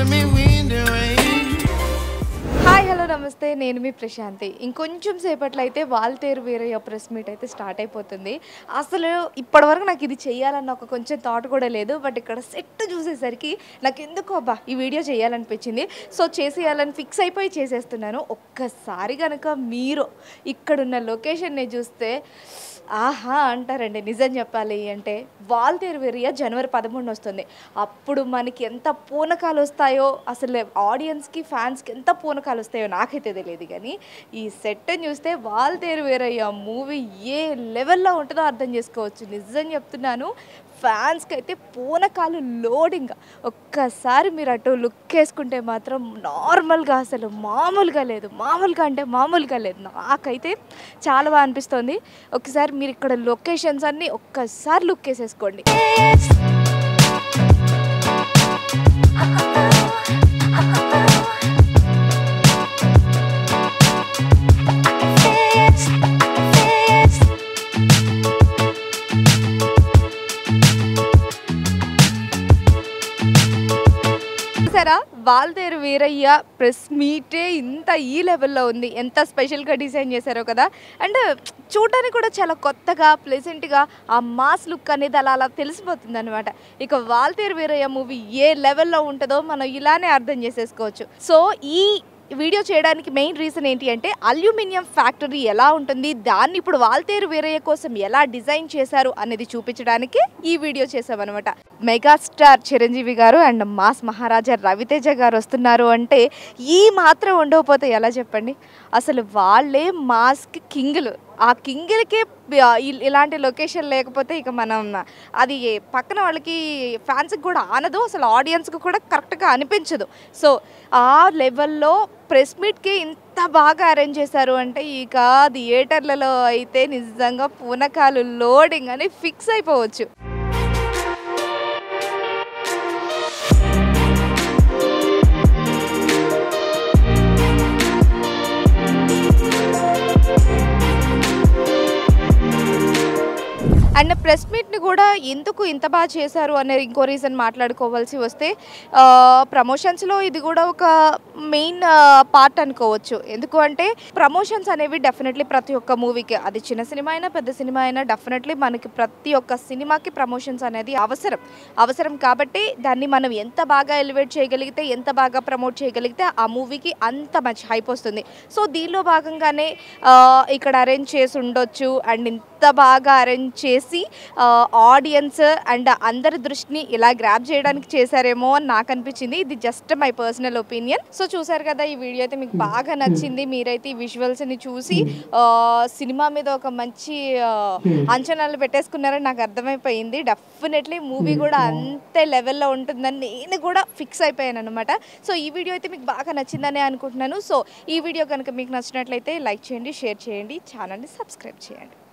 me wind and rain. Hi hello నమస్తే నేను మీ ప్రశాంతి ఇంకొంచెం సేపట్లో అయితే వాల్తేరు వీరయ్య ప్రెస్ మీట్ అయితే స్టార్ట్ అయిపోతుంది అసలు ఇప్పటివరకు నాకు ఇది చేయాలన్న ఒక కొంచెం థాట్ కూడా లేదు బట్ ఇక్కడ సెట్ చూసేసరికి నాకు ఎందుకో అబ్బా ఈ వీడియో చేయాలనిపించింది సో చేసేయాలని ఫిక్స్ అయిపోయి చేసేస్తున్నాను ఒక్కసారి కనుక మీరు ఇక్కడున్న లొకేషన్ని చూస్తే ఆహా అంటారండి నిజం చెప్పాలి అంటే వాల్తేరు వెరియా జనవరి పదమూడున వస్తుంది అప్పుడు మనకి ఎంత పూనకాలు వస్తాయో అసలు ఆడియన్స్కి ఫ్యాన్స్కి ఎంత పూనకాలు వస్తాయో నాకైతే తెలియదు కానీ ఈ సెట్ని చూస్తే వాల్తేరు వీరయ్య మూవీ ఏ లెవెల్లో ఉంటుందో అర్థం చేసుకోవచ్చు నిజం చెప్తున్నాను ఫ్యాన్స్కి అయితే పూనకాలు లోడింగ్ ఒక్కసారి మీరు అటు లుక్ వేసుకుంటే మాత్రం నార్మల్గా అసలు మామూలుగా లేదు మామూలుగా అంటే మామూలుగా లేదు నాకైతే చాలా బాగా అనిపిస్తుంది ఒకసారి మీరు ఇక్కడ లొకేషన్స్ అన్నీ ఒక్కసారి లుక్ వేసేసుకోండి చూసారా వాల్తేరు వీరయ్య ప్రెస్ మీటే ఇంత ఈ లెవెల్లో ఉంది ఎంత స్పెషల్గా డిజైన్ చేశారో కదా అండ్ చూడడానికి కూడా చాలా కొత్తగా ప్లెజెంట్గా ఆ మాస్ లుక్ అనేది అలా అలా తెలిసిపోతుంది అనమాట ఇక వాల్తేరు వీరయ్య మూవీ ఏ లెవెల్లో ఉంటుందో మనం ఇలానే అర్థం చేసేసుకోవచ్చు సో ఈ వీడియో చేయడానికి మెయిన్ రీజన్ ఏంటి అంటే అల్యూమినియం ఫ్యాక్టరీ ఎలా ఉంటుంది దాన్ని ఇప్పుడు వాల్తేరు వీరయ్య కోసం ఎలా డిజైన్ చేశారు అనేది చూపించడానికి ఈ వీడియో చేసామన్నమాట మెగాస్టార్ చిరంజీవి గారు అండ్ మాస్ మహారాజా రవితేజ గారు వస్తున్నారు అంటే ఈ మాత్రం ఉండకపోతే ఎలా చెప్పండి అసలు వాళ్ళే మాస్కి కింగులు ఆ కింగిల్కే ఇలాంటి లొకేషన్ లేకపోతే ఇక మనం అది పక్కన వాళ్ళకి ఫ్యాన్స్కి కూడా ఆనదు అసలు ఆడియన్స్కి కూడా కరెక్ట్గా అనిపించదు సో ఆ లెవెల్లో ప్రెస్ మీట్కి ఇంత బాగా అరేంజ్ చేశారు అంటే ఇక థియేటర్లలో అయితే నిజంగా పూనకాలు లోడింగ్ అని ఫిక్స్ అయిపోవచ్చు అండ్ ప్రెస్ మీట్ని కూడా ఎందుకు ఇంత బాగా చేశారు అనే ఇంకో రీజన్ మాట్లాడుకోవాల్సి వస్తే ప్రమోషన్స్లో ఇది కూడా ఒక మెయిన్ పార్ట్ అనుకోవచ్చు ఎందుకు అంటే ప్రమోషన్స్ అనేవి డెఫినెట్లీ ప్రతి ఒక్క మూవీకి అది చిన్న సినిమా అయినా పెద్ద సినిమా అయినా డెఫినెట్లీ మనకి ప్రతి ఒక్క సినిమాకి ప్రమోషన్స్ అనేది అవసరం అవసరం కాబట్టి దాన్ని మనం ఎంత బాగా ఎలివేట్ చేయగలిగితే ఎంత బాగా ప్రమోట్ చేయగలిగితే ఆ మూవీకి అంత మంచి హైప్ వస్తుంది సో దీనిలో భాగంగానే ఆ, ఇక్కడ అరేంజ్ చేసి ఉండొచ్చు అండ్ ఇంత బాగా అరేంజ్ చేసి ఆడియన్స్ అండ్ అందరి దృష్టిని ఇలా గ్రాప్ చేయడానికి చేశారేమో అని నాకు అనిపించింది ఇది just my personal opinion so చూసారు కదా ఈ వీడియో అయితే మీకు బాగా నచ్చింది మీరైతే ఈ విజువల్స్ని చూసి ఆ, సినిమా మీద ఒక మంచి ఆ, అంచనాలు పెట్టేసుకున్నారని నాకు అర్థమైపోయింది డెఫినెట్లీ మూవీ కూడా అంతే లెవెల్లో ఉంటుందని నేను కూడా ఫిక్స్ అయిపోయాను అనమాట సో ఈ వీడియో అయితే మీకు బాగా నచ్చిందని అనుకుంటున్నాను సో ఈ వీడియో కనుక మీకు నచ్చినట్లయితే లైక్ చేయండి షేర్ చేయండి ఛానల్ని సబ్స్క్రైబ్ చేయండి